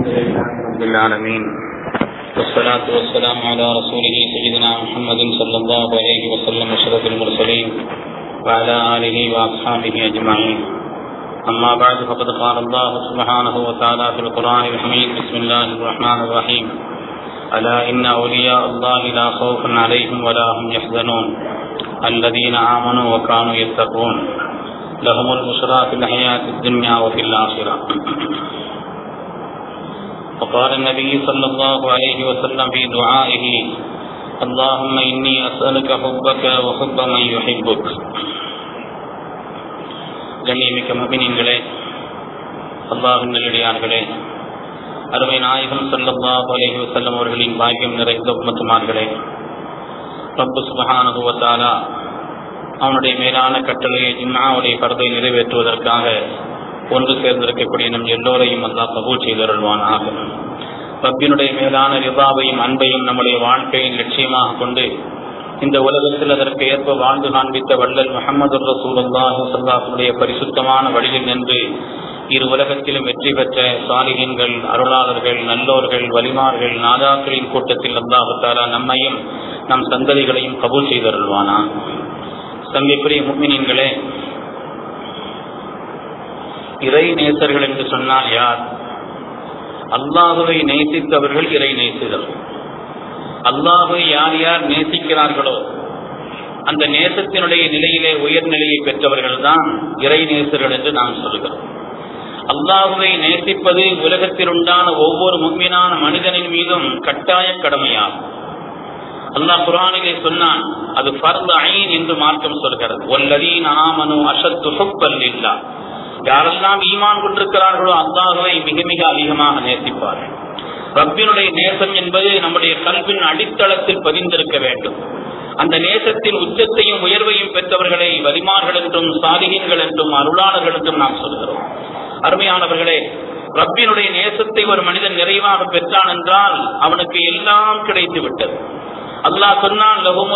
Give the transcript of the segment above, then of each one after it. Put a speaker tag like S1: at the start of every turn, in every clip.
S1: الحمد لله رب العالمين والصلاة والسلام على رسوله سيدنا محمد صلى الله عليه وسلم أشرف المرسلين وعلى آله وأصحابه أجمعين أما بعد فقد قال الله سبحانه وتعالى في القرآن الحميد بسم الله الرحمن الرحيم ألا إن أولياء الله لا خوف عليهم ولا هم يحزنون الذين آمنوا وكانوا يتقون لهم البشرى في الحياة الدنيا وفي الآخرة وقال النبي صلى الله عليه وسلم في دعائه اللهم إني أسألك حبك وحب من يحبك கண்ணியமிக்க முபினின்களே அல்லாஹின் நல்லடியார்களே அருமை நாயகம் சல்லல்லாஹு அலைஹி வஸல்லம் அவர்களின் பாக்கியம் நிறைந்த உம்மத்துமார்களே ரப்பு சுபஹானஹு வ தஆலா அவனுடைய மேலான கட்டளையை ஜிம்மாவுடைய கருத்தை நிறைவேற்றுவதற்காக ஒன்று சேர்ந்திருக்கக்கூடிய நம் எல்லோரையும் அல்லாஹ் கபூல் செய்தருள்வானாக ரப்பினுடைய மேலான ரிபாவையும் அன்பையும் நம்முடைய வாழ்க்கையின் லட்சியமாக கொண்டு இந்த உலகத்தில் அதற்கு ஏற்ப வாழ்ந்து காண்பித்த வள்ளல் முகமது ரசூலுல்லாஹி சல்லாஹுடைய பரிசுத்தமான வழியில் நின்று இரு உலகத்திலும் வெற்றி பெற்ற சாலிகன்கள் அருளாளர்கள் நல்லோர்கள் வலிமார்கள் நாதாக்களின் கூட்டத்தில் அல்லாஹு தாலா நம்மையும் நம் சந்ததிகளையும் கபூல் செய்தருள்வானா தங்கைக்குரிய முக்மினின்களே இறை நேசர்கள் என்று சொன்னால் யார் அல்லாஹுவை நேசித்தவர்கள் இறை நேசிதல் அல்லாஹுவை யார் யார் நேசிக்கிறார்களோ அந்த நேசத்தினுடைய நிலையிலே உயர்நிலையை பெற்றவர்கள் தான் இறை நேசர்கள் என்று நாம் சொல்கிறோம் அல்லாஹுவை நேசிப்பது உலகத்தில் உண்டான ஒவ்வொரு முக்மீனான மனிதனின் மீதும் கட்டாய கடமையாகும் அல்லாஹ் குரானிலே சொன்னான் அது ஃபர்து ஐன் என்று மார்க்கம் சொல்கிறது ஒல்லதீன் ஆமனு அஷத்து ஹுப்பல் இல்லா யாரெல்லாம் ஈமான் கொண்டிருக்கிறார்களோ அல்லாஹுவை மிக மிக அதிகமாக நேசிப்பார்கள் ரப்பினுடைய நேசம் என்பது நம்முடைய கல்வின் அடித்தளத்தில் பதிந்திருக்க வேண்டும் அந்த நேசத்தின் உச்சத்தையும் உயர்வையும் பெற்றவர்களை வலிமார்கள் என்றும் சாதிகங்கள் என்றும் அருளாளர்கள் என்றும் நாம் சொல்கிறோம் அருமையானவர்களே ரப்பினுடைய நேசத்தை ஒரு மனிதன் நிறைவாக பெற்றான் என்றால் அவனுக்கு எல்லாம் கிடைத்து விட்டது அல்லாஹ் சொன்னான்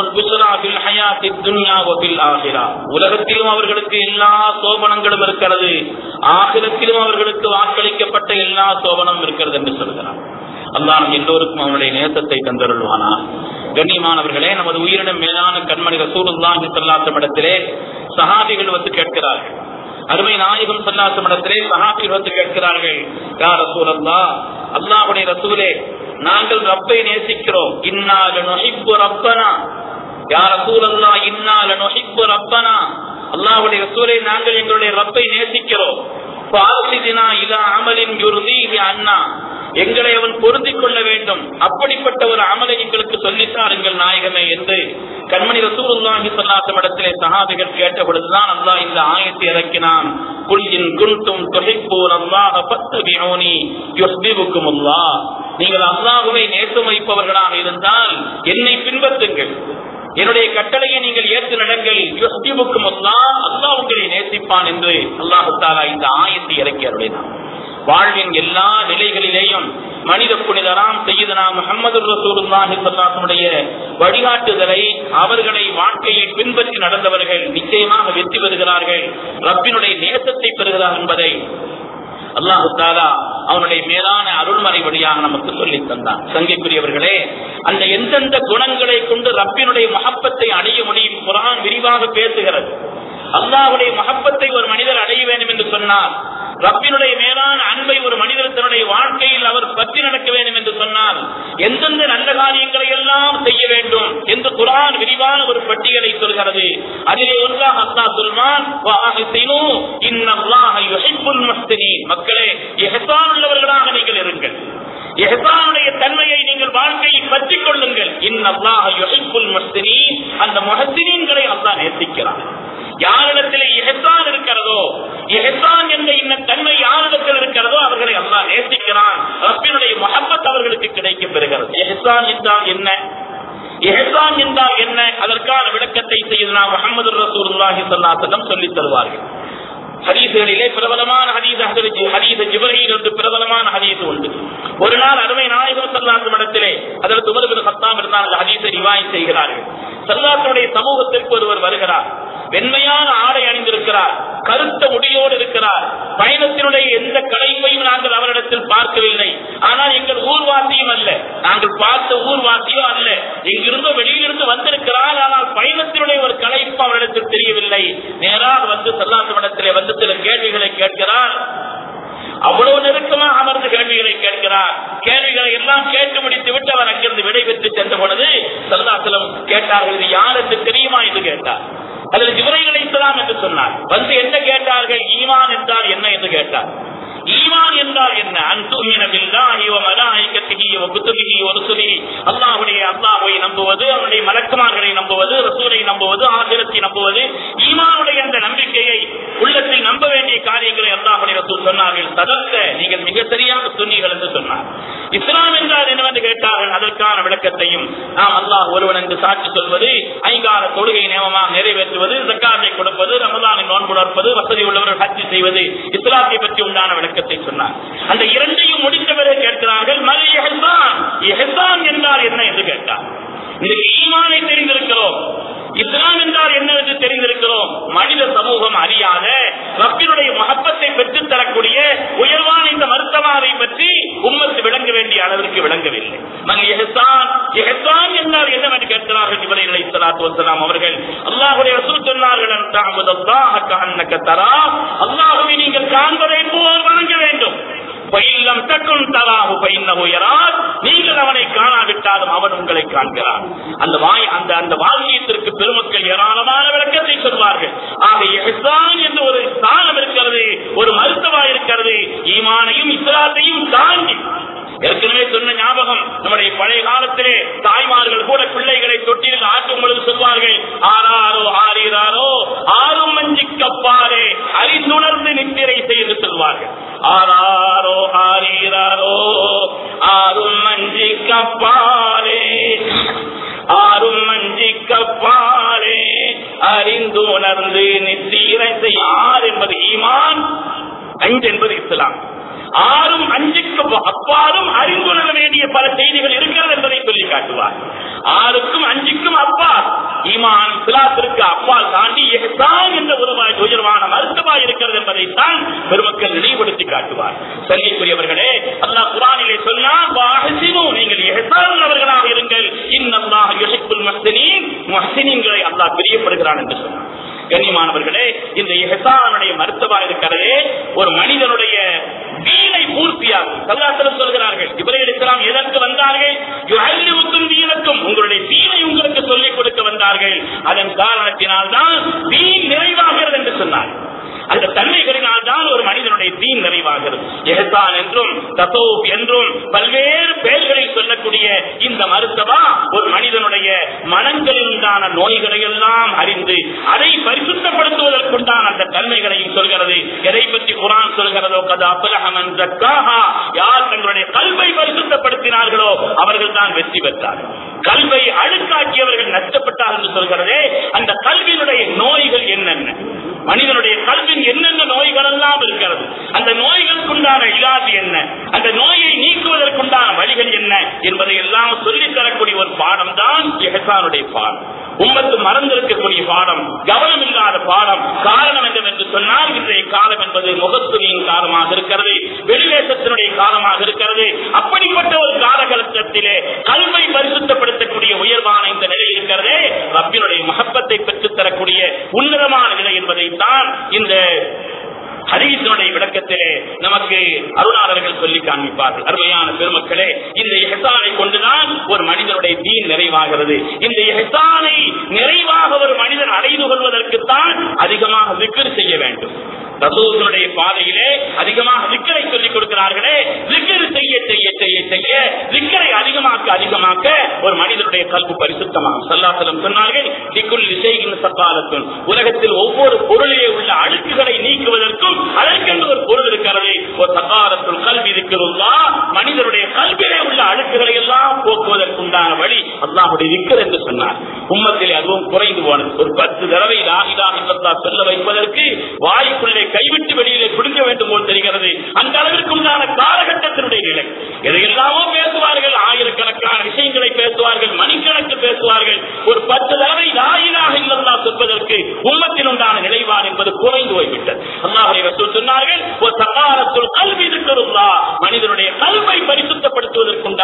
S1: உலகத்திலும் அவர்களுக்கு எல்லா சோபனங்களும் இருக்கிறது ஆகிலத்திலும் அவர்களுக்கு வாக்களிக்கப்பட்ட எல்லா சோபனம் இருக்கிறது என்று சொல்கிறான் அல்லாஹ் எல்லோருக்கும் அவனுடைய நேசத்தை தந்தருள்வானா கண்ணியமானவர்களே நமது உயிரினம் மேலான கண்மணி ரசூலுல்லாஹி சல்லாத்தம் இடத்திலே சஹாபிகள் வந்து கேட்கிறார்கள் அருமை நாயகம் சல்லாத்தம் இடத்திலே சஹாபிகள் வந்து கேட்கிறார்கள் யார் ரசூல் அல்லா அல்லாஹுடைய ரசூலே நாங்கள் ரப்பை நேசிக்கிறோம் இன்னால நொஹிப்பு ரப்பனா யார் ரசூலல்லா இன்னால நொஹிப்பு ரப்பனா அல்லாஹுடைய ரசூலை நாங்கள் எங்களுடைய ரப்பை நேசிக்கிறோம் அண்ணா எங்களை அவன் பொருந்திக் கொள்ள வேண்டும் அப்படிப்பட்ட ஒரு அமலை எங்களுக்கு சொல்லித்தாருங்கள் நாயகமே என்று கண்மணி ரசூலுல்லாஹி ஸல்லல்லாஹு இடத்திலே சஹாபிகள் கேட்ட பொழுதுதான் அல்லாஹ் இந்த ஆயத்தை இறக்கினான் குல் இன் குன்தும் துஹிப்பூன் அல்லாஹ ஃபத்தபிஊனி யுஹ்பிபுக்கும் அல்லாஹ் நீங்கள் அல்லாஹ்வை நேசம் வைப்பவர்களாக இருந்தால் என்னை பின்பற்றுங்கள் என்னுடைய கட்டளையை நீங்கள் ஏற்று நடங்கள் யுஹ்பிபுக்கும் அல்லாஹ் அல்லாஹ் உங்களை நேசிப்பான் என்று அல்லாஹு தாலா இந்த ஆயத்தை இறக்கி அருளினான் வாழ்வின் எல்லா நிலைகளிலேயும் மனித புனிதராம் செய்தனா முகமது ரசூலுல்லாஹி ஸல்லல்லாஹுடைய வழிகாட்டுதலை அவர்களை வாழ்க்கையை பின்பற்றி நடந்தவர்கள் நிச்சயமாக வெற்றி பெறுகிறார்கள் ரப்பினுடைய நேசத்தை பெறுகிறார் என்பதை அல்லாஹு தாலா அவனுடைய மேலான அருள்மறை வழியாக நமக்கு சொல்லி தந்தான் சங்கைக்குரியவர்களே அந்த எந்தெந்த குணங்களை கொண்டு ரப்பினுடைய மகப்பத்தை அடைய முடியும் குரான் விரிவாக பேசுகிறது அல்லாஹுடைய மகப்பத்தை ஒரு மனிதர் அடைய வேண்டும் என்று சொன்னார் ரப்பினுடைய மேலான அன்பை ஒரு மனிதர் தன்னுடைய வாழ்க்கையில் அவர் பற்றி நடக்க வேண்டும் என்று சொன்னால் எந்தெந்த நல்ல காரியங்களை எல்லாம் செய்ய வேண்டும் என்று குரான் விரிவான ஒரு பட்டியலை சொல்கிறது அதிலே ஒன்றாக அல்லாஹ் சொல்வான் மக்களே எஹசான் உள்ளவர்களாக நீங்கள் இருங்கள் எஹசானுடைய தன்மையை நீங்கள் வாழ்க்கையை பற்றிக் கொள்ளுங்கள் அந்த மொஹசினீன்களை அல்லாஹ் நேசிக்கிறார் யாரிடத்தில் எஹசான் இருக்கிறதோ எஹசான் என்ற இந்த தன்மை யாரிடத்தில் இருக்கிறதோ அவர்களை அல்லாஹ் நேசிக்கிறான் ரப்பினுடைய மஹப்பத் அவர்களுக்கு கிடைக்க பெறுகிறது எஹசான் என்றால் என்ன எஹசான் என்றால் என்ன அதற்கான விளக்கத்தை செய்து நாம் முகமது ரசூலுல்லாஹி ஸல்லல்லாஹு சொல்லி தருவார்கள் ஹதீசுகளிலே பிரபலமான ஹதீஸ் ஹதீஸ் ஜிப்ரீல் என்று பிரபலமான ஹதீஸ் உண்டு ஒரு நாள் அருமை நாயகம் சல்லாத்து இடத்திலே அதற்கு உமர் சத்தாம் இருந்தால் அந்த ஹதீஸை ரிவாய் செய்கிறார்கள் சல்லாத்துடைய சமூகத்திற்கு ஒருவர் வருகிறார் வெண்மையான ஆடை அணிந்திருக்கிறார் கருத்த முடியோடு இருக்கிறார் பயணத்தினுடைய எந்த கலைப்பையும் நாங்கள் அவரிடத்தில் பார்க்கவில்லை ஆனால் எங்கள் ஊர்வாசியும் அல்ல நாங்கள் பார்த்த ஊர்வாசியும் அல்ல எங்கிருந்தோ வெளியிலிருந்து வந்திருக்கிறார் ஆனால் பயணத்தினுடைய ஒரு கலைப்பு அவரிடத்தில் தெரியவில்லை நேராக வந்து சல்லாசமிடத்திலே வந்து சில கேள்விகளை கேட்கிறார் அவ்வளவு நெருக்கமாக அமர்ந்து கேள்விகளை கேட்கிறார் கேள்விகளை எல்லாம் கேட்டு முடித்து விட்டு அவர் அங்கிருந்து விடைபெற்று சென்ற பொழுது சல்லாசலம் கேட்டார்கள் இது யார் என்று தெரியுமா என்று கேட்டார் அதில் ஜிவரைகளை இஸ்லாம் என்று சொன்னார் வந்து என்ன கேட்டார்கள் ஈமான் என்றால் என்ன என்று கேட்டார் ஈமான் என்றால் என்ன அன்துமின பில்லாஹி வ மலாயிகத்திஹி வ குதுபிஹி வ ருசுலிஹி அல்லாஹ்வுடைய அல்லாஹ்வை நம்புவது அவருடைய மலக்குமார்களை நம்புவது ரசூலை நம்புவது ஆகிரத்தை நம்புவது ஈமானுடைய அந்த நம்பிக்கையை உள்ளத்தில் நம்ப வேண்டிய காரியங்களை அல்லாஹ்வுடைய ரசூல் சொன்னார்கள் சதத்த நீங்கள் மிக சரியாக சொன்னீர்கள் என்று சொன்னார் இஸ்லாம் என்றால் என்னவென்று கேட்டார்கள் அதற்கான விளக்கத்தையும் நாம் அல்லாஹ் ஒருவன் என்று சாட்சி சொல்வது ஐங்கால தொழுகை நியமமாக நிறைவேற்றுவது ஜக்காத்தை கொடுப்பது ரமதானை நோன்பு நோற்பது வசதி உள்ளவர்கள் ஹஜ் செய்வது இஸ்லாத்தை பற்றி உண்டான விளக்கத்தை சொன்னார் அந்த இரண்டையும் முடித்த பிறகு கேட்கிறார்கள் மல் எஹ்சான் எஹ்சான் என்றால் என்ன என்று கேட்டார் இதுக்கு ஈமானை தெரிந்திருக்கிறோம் இஸ்லாம் என்றால் என்னவென்று தெரிந்திருக்கிறோம் மனித சமூகம் அறியாத ரப்பினுடைய மகப்பத்தை பெற்றுத் தரக்கூடிய உயர்வான இந்த மருத்துவரை பற்றி உம்மத்து விளங்க வேண்டிய அளவிற்கு விளங்கவில்லை மக எஹசான் எஹசான் என்றால் என்னவென்று கேட்கிறார்கள் இவரை இஸ்லாத்து வசலாம் அவர்கள் அல்லாஹுடைய ரசூல் சொன்னார்கள் தரா அல்லாஹுவை நீங்கள் காண்பதை போல் வணங்க வேண்டும் பயிலம் தக்கும் தராகு பயின்னகு எறார் நீங்கள் அவனை காணாவிட்டாலும் அவன் உங்களை காண்கிறான் அந்த வாய் அந்த அந்த வாக்கியத்திற்கு பெருமக்கள் ஏராளமான விளக்கத்தை சொல்வார்கள் ஆக எஹ்சான் என்று ஒரு ஸ்தானம் இருக்கிறது ஒரு மருத்துவா இருக்கிறது ஈமானையும் இஸ்லாத்தையும் தாண்டி ஏற்கனவே சொன்ன ஞாபகம் நம்முடைய பழைய காலத்திலே தாய்மார்கள் கூட பிள்ளைகளை தொட்டில் ஆட்டும் பொழுது சொல்வார்கள் ஆறாரோ ஆறீராரோ ஆறும் மஞ்சி கப்பாரே அறிந்துணர்ந்து நித்திரை செய்து சொல்வார்கள் ஆறாரோ ஆறீராரோ ஆறும் மஞ்சி கப்பாலே ஆறும் மஞ்சி கப்பாலே அறிந்து உணர்ந்து நித்திரை செய் ஆறு என்பது ஈமான் அஞ்சு என்பது இஸ்லாம் ஆறும் அஞ்சுக்கு அப்பாலும் அறிந்துணர வேண்டிய பல செய்திகள் இருக்கிறது என்பதை சொல்லி காட்டுவார் ஆறுக்கும் அஞ்சுக்கும் அப்பால் ஈமான் சிலாத்திற்கு அப்பால் தாண்டி எஹ்சான் என்ற ஒரு உயர்வான மருத்துவா இருக்கிறது என்பதைத்தான் பெருமக்கள் நினைவுபடுத்தி காட்டுவார் சல்லிக்குரியவர்களே அல்லாஹ் குரானிலே சொன்னால் வாஹசினு நீங்கள் எஹ்சான் உள்ளவர்களாக இருங்கள் இன்னல்லாஹ் யுஹிப்புல் முஹ்சினீன் முஹ்சினீன்களை அல்லாஹ் பிரியப்படுகிறான் என்று சொன்னார் கண்ணியமானவர்களே இந்த எஹசானுடைய மருத்துவா இருக்கிறதே ஒரு மனிதனுடைய வீணை பூர்த்தியாகும் சல்லாசலம் சொல்கிறார்கள் இவர்கள் இஸ்லாம் எதற்கு வந்தார்கள் யுஹல்லிவுக்கும் வீணுக்கும் உங்களுடைய வீணை உங்களுக்கு சொல்லிக் கொடுக்க வந்தார்கள் அதன் காரணத்தினால் தான் வீண் நிறைவாகிறது என்று சொன்னார் அந்த தன்மைகளினால் தான் ஒரு மனிதனுடைய தீன் நிறைவாகிறது எஹசான் என்றும் தசோப் என்றும் பல்வேறு பெயர்களில் சொல்லக்கூடிய இந்த மருத்துவா ஒரு மனிதனுடைய மனங்களில் உண்டான நோய்களை எல்லாம் அறிந்து அதை பரிசுத்தப்படுத்துவதற்குண்டான அந்த தன்மைகளையும் சொல்கிறது எதை பற்றி குரான் சொல்கிறதோ கதா அபலஹமன் ஜக்காஹா யார் தங்களுடைய கல்வை பரிசுத்தப்படுத்தினார்களோ அவர்கள் தான் வெற்றி பெற்றார்கள் கல்வை அழுக்காக்கியவர்கள் நஷ்டப்பட்டார் என்று சொல்கிறதே அந்த கல்வியினுடைய நோய்கள் என்னென்ன மனிதனுடைய கல்வின் என்னென்ன நோய்கள் எல்லாம் இருக்கிறது அந்த நோய்களுக்குண்டான இலாது என்ன அந்த நோயை நீக்குவதற்குண்டான வழிகள் என்ன என்பதை எல்லாம் சொல்லித் தரக்கூடிய ஒரு பாடம் தான் எஹசானுடைய பாடம் உம்மத்து மறந்திருக்கக்கூடிய பாடம் கவனம் இல்லாத பாடம் காரணம் என்னவென்று சொன்னால் இன்றைய காலம் என்பது முகத்துவியின் காலமாக இருக்கிறது வெளிவேசத்தினுடைய காலமாக இருக்கிறது அப்படிப்பட்ட ஒரு காலகட்டத்திலே கல்வை பரிசுத்தப்படுத்தக்கூடிய உயர்வான இந்த நிலை இருக்கிறதே ரப்பினுடைய மகப்பத்தை பெற்றுத் தரக்கூடிய உன்னதமான நிலை என்பதைத்தான் இந்த ஹரீசனுடைய விளக்கத்திலே நமக்கு அருளாளர்கள் சொல்லி காண்பிப்பார்கள் அருமையான பெருமக்களே இந்த எஹசானை கொண்டுதான் ஒரு மனிதனுடைய தீன் நிறைவாகிறது இந்த எஹசானை நிறைவாக ஒரு மனிதன் அடைந்து கொள்வதற்குத்தான் அதிகமாக விக்கிர் செய்ய வேண்டும் ரசூசனுடைய பாதையிலே அதிகமாக விக்கரை சொல்லிக் கொடுக்கிறார்களே விக்கர் செய்ய செய்ய செய்ய செய்ய விக்கரை அதிகமாக்க அதிகமாக்க ஒரு மனிதனுடைய கல்வி பரிசுத்தமாகும் சல்லாசலம் சொன்னார்கள் திக்குள் இசைகின் சக்காலத்தும் உலகத்தில் ஒவ்வொரு பொருளிலே உள்ள அழுக்குகளை நீக்குவதற்கும் அதற்கென்று ஒரு பொருள் இருக்கிறது ஒரு சக்காலத்துள் கல்வி இருக்கிறதா மனிதனுடைய கல்வியிலே உள்ள அழுக்குகளை எல்லாம் போக்குவதற்குண்டான வழி அல்லாஹுடைய விக்கர் என்று சொன்னார் உம்மத்திலே அதுவும் குறைந்து போனது ஒரு பத்து தடவை லாகிலாக சொல்ல வைப்பதற்கு வாய்க்குள்ளே கைவிட்டு வெளியிலே குடுக்க வேண்டும் போல் தெரிகிறது அந்த அளவிற்கு உண்டான காலகட்டத்தினுடைய நிலை எதையெல்லாமோ பேசுவார்கள் ஆயிரக்கணக்கான விஷயங்களை பேசுவார்கள் மணிக்கணக்கு பேசுவார்கள் ஒரு பத்து தடவை லாயிலாக இல்லல்லா சொல்வதற்கு உம்மத்தில் உண்டான நிலைவான் என்பது குறைந்து போய்விட்டது அல்லாஹுடைய ரசூல் சொன்னார்கள் ஒரு சகாரத்துள் கல்வி இருக்கிறதா மனிதனுடைய கல்வை பரிசுத்த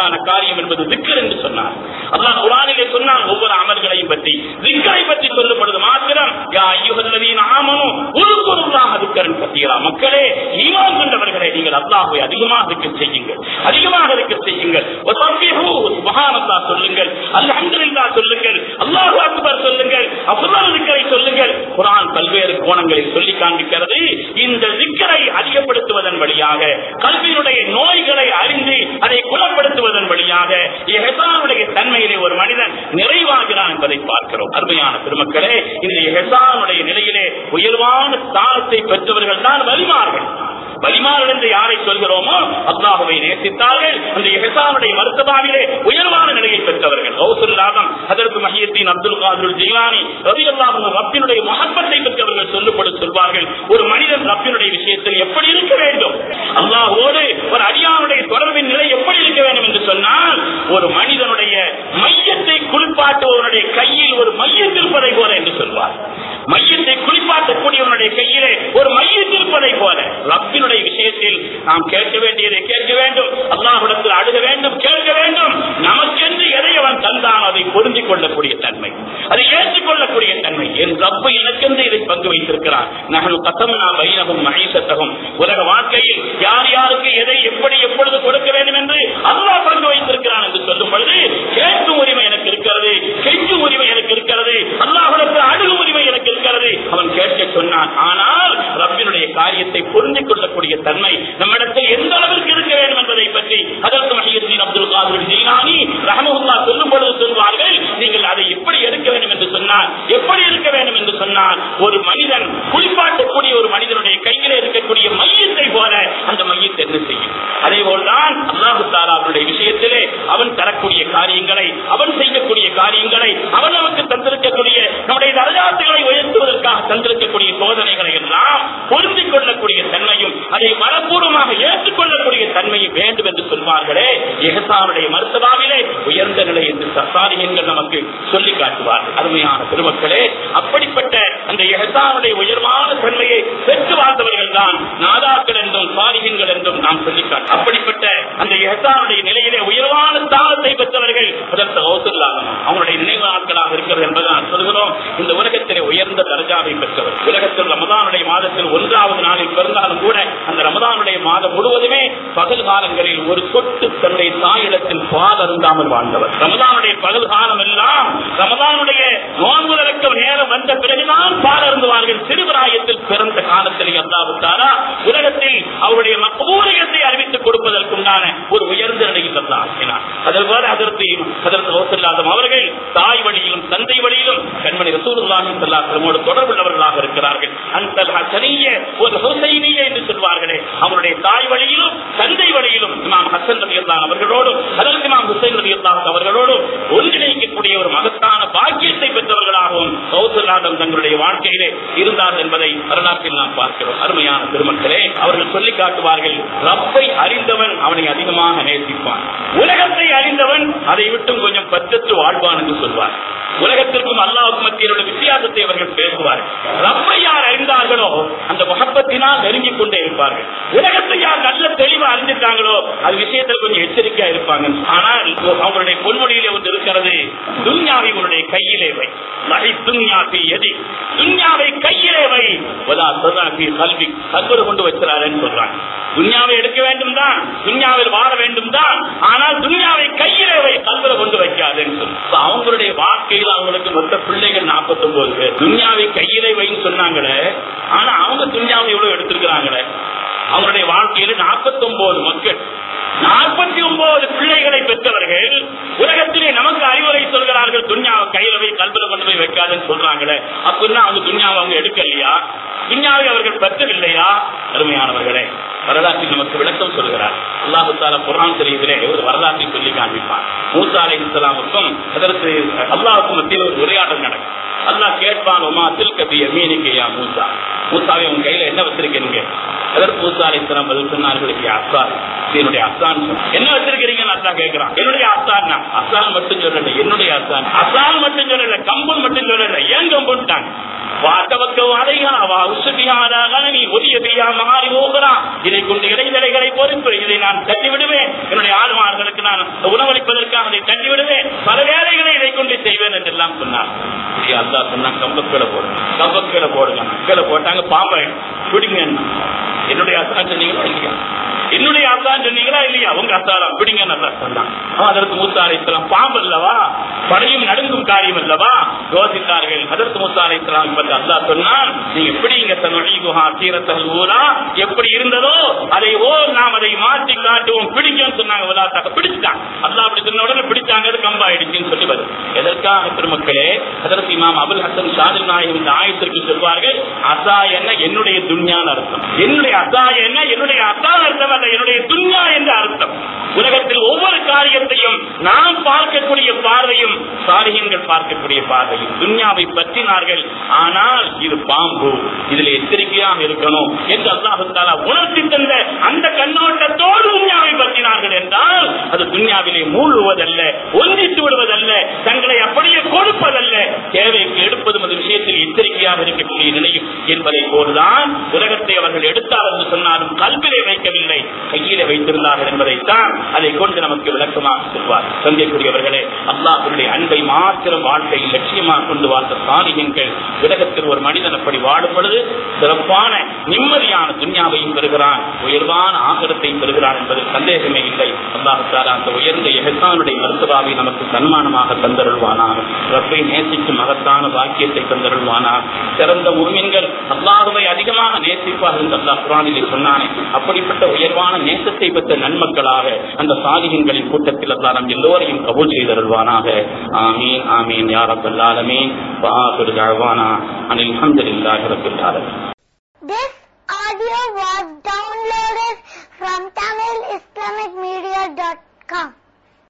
S1: மேலான காரியம் என்பது திக்கர் என்று சொன்னார் அல்லாஹ் குரானிலே சொன்னான் ஒவ்வொரு அமல்களையும் பற்றி திக்கரை பற்றி சொல்லப்படுது மாத்திரம் யா ஐயுகல்லதீன ஆமனு உருக்குருல்லாஹ் திக்கரன் கத்தீரா மக்களே ஈமான் கொண்டவர்களே நீங்கள் அல்லாஹ்வை அதிகமாக திக்கர் செய்யுங்கள் அதிகமாக திக்கர் செய்யுங்கள் வஸப்பிஹு சுப்ஹானல்லாஹ் சொல்லுங்கள் அல்ஹம்துலில்லாஹ் சொல்லுங்கள் அல்லாஹு அக்பர் சொல்லுங்கள் அஃதல் திக்கரை சொல்லுங்கள் குர்ஆன் பல்வேறு கோணங்களில் சொல்லி காண்பிக்கிறது இந்த திக்கரை அதிகப்படுத்துவதன் வழியாக கல்வியினுடைய நோய்களை அறிந்து அதை குணப்படுத்துவதன் வழியாக எஹசானுடைய தன்மையிலே ஒரு மனிதன் நிறைவாகிறான் என்பதை பார்க்கிறோம் அருமையான பெருமக்களே இந்த எஹசானுடைய நிலையிலே உயர்வான ஸ்தானத்தை பெற்றவர்கள் தான் வலிமார்கள் வலிமார்கள் என்று யாரை சொல்கிறோமோ அல்லாஹுவை நேசித்தார்கள் அந்த எஹசானுடைய மருத்துவாவிலே உயர்வான நிலையை பெற்றவர்கள் கௌசுல்லாதம் அதற்கு மஹியத்தின் அப்துல் காதர் ஜிலானி ரவி அல்லாஹும் ரப்பினுடைய மகப்பத்தை பெற்றவர்கள் சொல்லப்படு சொல்வார்கள் ஒரு மனிதன் ரப்பினுடைய விஷயத்தில் எப்படி இருக்க வேண்டும் அல்லாஹோடு ஒரு அடியானுடைய தொடர்பின் நிலை எப்படி இருக்க வேண்டும் என்று சொன்னால் ஒரு மனிதனுடைய மையத்தை குளிப்பாட்டுவவனுடைய கையில் ஒரு மையம் இருப்பதை போல என்று சொல்வார் மையத்தை குளிப்பாட்டக்கூடியவனுடைய கையிலே ஒரு மையம் இருப்பதை போல ரப்பினுடைய விஷயத்தில் நாம் கேட்க வேண்டியதை கேட்க வேண்டும் அல்லாஹிடத்தில் அழுக வேண்டும் கேட்க வேண்டும் நமக்கென்று எதை அவன் தந்தான் அதை பொருந்திக் கொள்ளக்கூடிய தன்மை அதை ஏற்றுக்கொள்ளக்கூடிய தன்மை என் ரப்பு எனக்கென்று இதை பங்கு வைத்திருக்கிறான் நகல் கத்தம்னா வைனகம் மகிசத்தகம் உலக வாழ்க்கையில் யார் யாருக்கு எதை எப்படி எப்பொழுது கொடுக்க வேண்டும் என்று அல்லாஹ் பங்கு வைத்திருக்கிறான் என்று சொல்லும் பொழுது கேட்கும் உரிமை எனக்கு இருக்கிறது கெஞ்சும் உரிமை எனக்கு இருக்கிறது அல்லாஹிடத்தில் அழுகும் உரிமை எனக்கு இருக்கிறது அவன் கேட்க சொன்னான் ஆனால் ரப்பினுடைய காரியத்தை புரிந்து கொள்ளக்கூடிய தன்மை நம்மிடத்தில் எந்த அளவிற்கு இருக்க வேண்டும் என்பதை பற்றி அதற்கு மஹியத்தின் அப்துல் காதர் ஜீனானி ரஹமுல்லா சொல்லும் பொழுது சொல்வார்கள் நீங்கள் அதை எப்படி எடுக்க வேண்டும் என்று சொன்னால் எப்படி இருக்க வேண்டும் என்று சொன்னால் ஒரு மனிதன் குளிப்பாட்டக்கூடிய ஒரு மனிதனுடைய கையிலே இருக்கக்கூடிய மையத்தை போல அந்த மையத்தை என்ன செய்யும் அதே போல்தான் அல்லாஹு தாலாவுடைய விஷயத்திலே அவன் தரக்கூடிய காரியங்களை அவன் செய்யக்கூடிய காரியங்களை அவன் நமக்கு தந்திருக்கக்கூடிய நம்முடைய தரஜாத்துகளை உயர்த்துவதற்காக தந்திருக்கக்கூடிய சோதனைகளை எல்லாம் பொருந்திக் கொள்ளக்கூடிய தன்மையும் அதை மனப்பூர்வமாக ஏற்றுக்கொள்ளக்கூடிய தன்மையும் வேண்டும் என்று சொல்வார்களே எகசானுடைய மருத்துவாவிலே உயர்ந்த நிலை என்று சாரியங்கள் நமக்கு சொல்லி காட்டுவார்கள் அருமையான பெருமக்களே அப்படிப்பட்ட அந்த எகசானுடைய உயர்வான தன்மையை பெற்று வாழ்ந்தவர்கள் தான் நாதாக்கள் என்றும் சாரிகங்கள் என்றும் நாம் சொல்லி காட்டு அப்படிப்பட்ட அந்த எகசானுடைய நிலையிலே உயர்வான ஸ்தானத்தை பெற்றவர்கள் அதற்கு கௌசல்லாகும் அவங்களுடைய நினைவு நாட்களாக இருக்கிறது என்பதை நான் சொல்கிறோம் இந்த உலகத்திலே உயர்ந்த தரஜாவை பெற்றவர் உலகத்தில் ரமதானுடைய மாதத்தில் ஒன்றாவது நாளில் பிறந்தாலும் கூட அந்த ரமதானுடைய மாதம் முழுவதுமே பகல் காலங்களில் ஒரு சொட்டு தன்னுடைய தாயிடத்தில் பால் அருந்தாமல் வாழ்ந்தவர் ரமதானுடைய பகல் காலம் எல்லாம் ரமதானுடைய நோன்பு திறக்க நேரம் வந்த பிறகுதான் பால் அருந்துவார்கள் சிறுபிராயத்தில் பிறந்த காலத்திலே அல்லாவிட்டாரா உலகத்தில் அவருடைய மக்கூரியத்தை அறிவித்துக் கொடுப்பதற்குண்டான ஒரு உயர்ந்த நிலையில் அல்லாஹினார் அதில் போல அதற்கு அதற்கு ஓசல்லாதம் அவர்கள் தாய் வழியிலும் தந்தை வழியிலும் கண்மணி ரசூலுல்லாஹி ஸல்லல்லாஹு தொடர்புள்ளவர்களாக இருக்கிறார்கள் அந்த ஹசனிய ஒரு ஹுசைனிய என்று சொல்வார்களே அவருடைய தாய் வழியிலும் தந்தை வழியிலும் இமாம் ஹசன் ரலியல்லாஹு அவர்களோடும் அதற்கு இமாம் ஹுசைன் ரலியல்லாஹு அவர்களோடும் ஒன்றிணைக்கக்கூடிய ஒரு மகத்தான பாக்கியத்தை பெற்றவர்களாகவும் கௌசல்லாதம் தங்களுடைய வாழ்க்கையிலே இருந்தார்கள் என்பதை வரலாற்றில் நாம் பார்க்கிறோம் அருமையான பெருமக்களே அவர்கள் சொல்லி காட்டுவார்கள் ரப்பை அறிந்தவன் அவனை அதிகமாக நேசிப்பான் உலகத்தை அறிந்தவன் அதை விட்டும் கொஞ்சம் பற்றற்று வாழ்வான் என்று சொல்வார் உலகத்திற்கும் அல்லாவுக்கும் மத்தியிலுள்ள வித்தியாசத்தை அவர்கள் பேசுவார்கள் ரப்பை யார் அறிந்தார்களோ அந்த முகப்பத்தினால் நெருங்கிக் கொண்டே இருப்பார்கள் உலகத்தை யார் நல்ல தெளிவா அறிஞ்சிட்டாங்களோ அது விஷயத்தில் கொஞ்சம் எச்சரிக்கையா இருப்பாங்க ஆனால் அவங்களுடைய பொன்மொழியிலே ஒன்று இருக்கிறது துன்யாவை உன்னுடைய கையிலே வை நகை துன்யாபி எதி துன்யாவை கையிலே வை வதா சதாபி கல்வி கல்வரு கொண்டு வச்சிடாருன்னு சொல்றாங்க துன்யாவை எடுக்க வேண்டும் தான் துன்யாவில் வாழ வேண்டும் தான் ஆனால் துன்யாவை கையிலே வை கல்வரை கொண்டு வைக்காதுன்னு சொல்லி அவங்களுடைய வாழ்க்கையில் அவங்களுக்கு மொத்த பிள்ளைகள் நாற்பத்தி ஒன்பது பேர் துன்யாவை கையிலே வைன்னு சொன்னாங்களே ஆனா அவங்க துன்யாவை எவ்வளவு எடுத்திருக்கிறாங்களே அவங்களுடைய வாழ்க்கையில நாற்பத்தி ஒன்பது மக்கள் நாற்பத்தி ஒன்பது பிள்ளைகளை பெற்றவர்கள் உலகத்திலே நமக்கு அறிவுரை சொல்கிறார்கள் துன்யாவை கையில போய் கல்வில கொண்டு போய் வைக்காதுன்னு சொல்றாங்களே அப்படின்னா அவங்க துன்யாவை அவங்க எடுக்கலையா துன்யாவை அவர்கள் பெற்றவில்லையா அருமையானவர்களே வரலாற்றில் நமக்கு விளக்கம் சொல்கிறார் அல்லாஹு தாலா குரான் தெரியுதிலே ஒரு வரலாற்றை சொல்லி காண்பிப்பார் மூசா அலை இஸ்லாமுக்கும் அதற்கு அல்லாவுக்கும் மத்தியில் ஒரு உரையாடல் நடக்கும் அல்லாஹ் கேட்பான் உமா தில்கபிய மீனிக்கையா மூசா மூசாவை உங்க கையில என்ன வச்சிருக்கீங்க அதற்கு மூசா அலை இஸ்லாம் பதில் சொன்னார்கள் அஸ்தான் என்னுடைய அஸ்தான் என்ன வச்சிருக்கிறீங்கன்னு அஸ்தான் கேட்கிறான் என்னுடைய அஸ்தான் அஸ்தான் மட்டும் சொல்லல என்னுடைய அஸ்தான் அஸ்தான் மட்டும் சொல்லல கம்பன் மட்டும் சொல்லல ஏன் கம்புன்ட்டாங்க இதை கொண்டு இடைநிலைகளை பொறுப்பு இதை நான் தட்டி விடுவேன் என்னுடைய ஆளுமார்கள் அவர்களுக்கு நான் உணவளிப்பதற்காக அதை தட்டி விடுவேன் பல வேலைகளை இதை கொண்டு செய்வேன் என்றெல்லாம் சொன்னார் சரி, அல்லாஹ் சொன்னா கம்பக்கீழ போடுங்க கம்பக்கீழ போடுங்க கீழே போட்டாங்க பாம்பை பிடிங்க என்னுடைய அசான் சொன்னீங்களா இல்லையா என்னுடைய அசான் சொன்னீங்களா இல்லையா உங்க அசாரா பிடிங்க நல்லா சொன்னான் அவன் அதற்கு மூத்தா அலைத்தலாம் பாம்பு அல்லவா படையும் நடுங்கும் காரியம் அல்லவா யோசித்தார்கள் அதற்கு மூத்தா அலைத்தலாம் பற்றி அல்லா சொன்னான் நீங்க பிடிங்க தன்னுடைய குஹா சீரத்தல் ஊரா எப்படி இருந்ததோ அதை ஓ நாம் அதை மாற்றி காட்டுவோம் பிடிக்கும் சொன்னாங்க விளாட்டாக பிடிச்சிட்டான் அல்லா அப்படி சொன்ன உடனே பிடிச்சாங்க அது கம்பாயிடுச்சுன்னு சொல்லி வரும் எதற்காக பெருமக்களே அதற்கு இமாம் அபுல் ஹசன் ஷாதில் நாயகம் இந்த ஆயத்திற்கு சொல்வார்கள் அசா என்ன என்னுடைய துன்யான் அர்த்தம் என்னுடைய அசா என்ன என்னுடைய அசா அர்த்தம் அல்ல என்னுடைய துன்யா என்ற அர்த்தம் உலகத்தில் ஒவ்வொரு காரியத்தையும் நாம் பார்க்கக்கூடிய பார்வையும் சாலிகன்கள் பார்க்கக்கூடிய பார்வையும் துன்யாவை பற்றினார்கள் ஆனால் இது பாம்பு இதில் எச்சரிக்கையாக இருக்கணும் என்று அல்லாஹு தாலா உணர்த்தி தந்த அந்த கண்ணோட்டத்தோடு துன்யாவை பற்றினார்கள் என்றால் அது துன்யாவிலே மூழ்குவதல்ல ஒன்றித்து விடுவதல்ல தங்களை அப்படியே கொடுப்பதல்ல தேவைக்கு எடுப்பதும் அந்த விஷயத்தில் எச்சரிக்கையாக இருக்கக்கூடிய நிலையும் என்பதை போல்தான் உலகத்தை அவர்கள் எடுத்தார் என்று சொன்னாலும் கல்விலே வைக்கவில்லை கையிலே வைத்திருந்தார்கள் என்பதைத்தான் அதை கொண்டு நமக்கு விளக்கமாக சொல்வார் சந்திக்கக்கூடியவர்களே அல்லாஹுடைய அன்பை மாத்திரம் வாழ்க்கையில் லட்சியமாக கொண்டு வாழ்ந்த சாலிகங்கள் உலகத்தில் ஒரு மனிதன் அப்படி வாழும் பொழுது சிறப்பான நிம்மதியான துன்யாவையும் பெறுகிறான் உயர்வான ஆகரத்தை பெறுகிறான் என்பதில் சந்தேகமே இல்லை அல்லாஹால அந்த உயர்ந்த எஹசானுடைய மருத்துவாவை நமக்கு சன்மானமாக தந்தருள்வானாக ரப்பை நேசிக்கும் மகத்தான வாக்கியத்தை தந்தருள்வானாக சிறந்த உரிமைகள் அல்லாஹுவை அதிகமாக நேசிப்பார் என்று அல்லாஹ் குரானிலே சொன்னானே அப்படிப்பட்ட உயர்வான நேசத்தை பெற்ற நன்மக்களாக அந்த சாதிகங்களின் கூட்டத்தில் அல்லாஹ் நம் எல்லோரையும் கபூல் செய்தருள்வானாக ஆமீன் ஆமீன் யா ரப்பல் ஆலமீன் வஆஹிரு தஅவானா அனில் ஹம்துலில்லாஹி ரப்பில் ஆலமீன்
S2: This audio was downloaded from TamilIslamicMedia.com.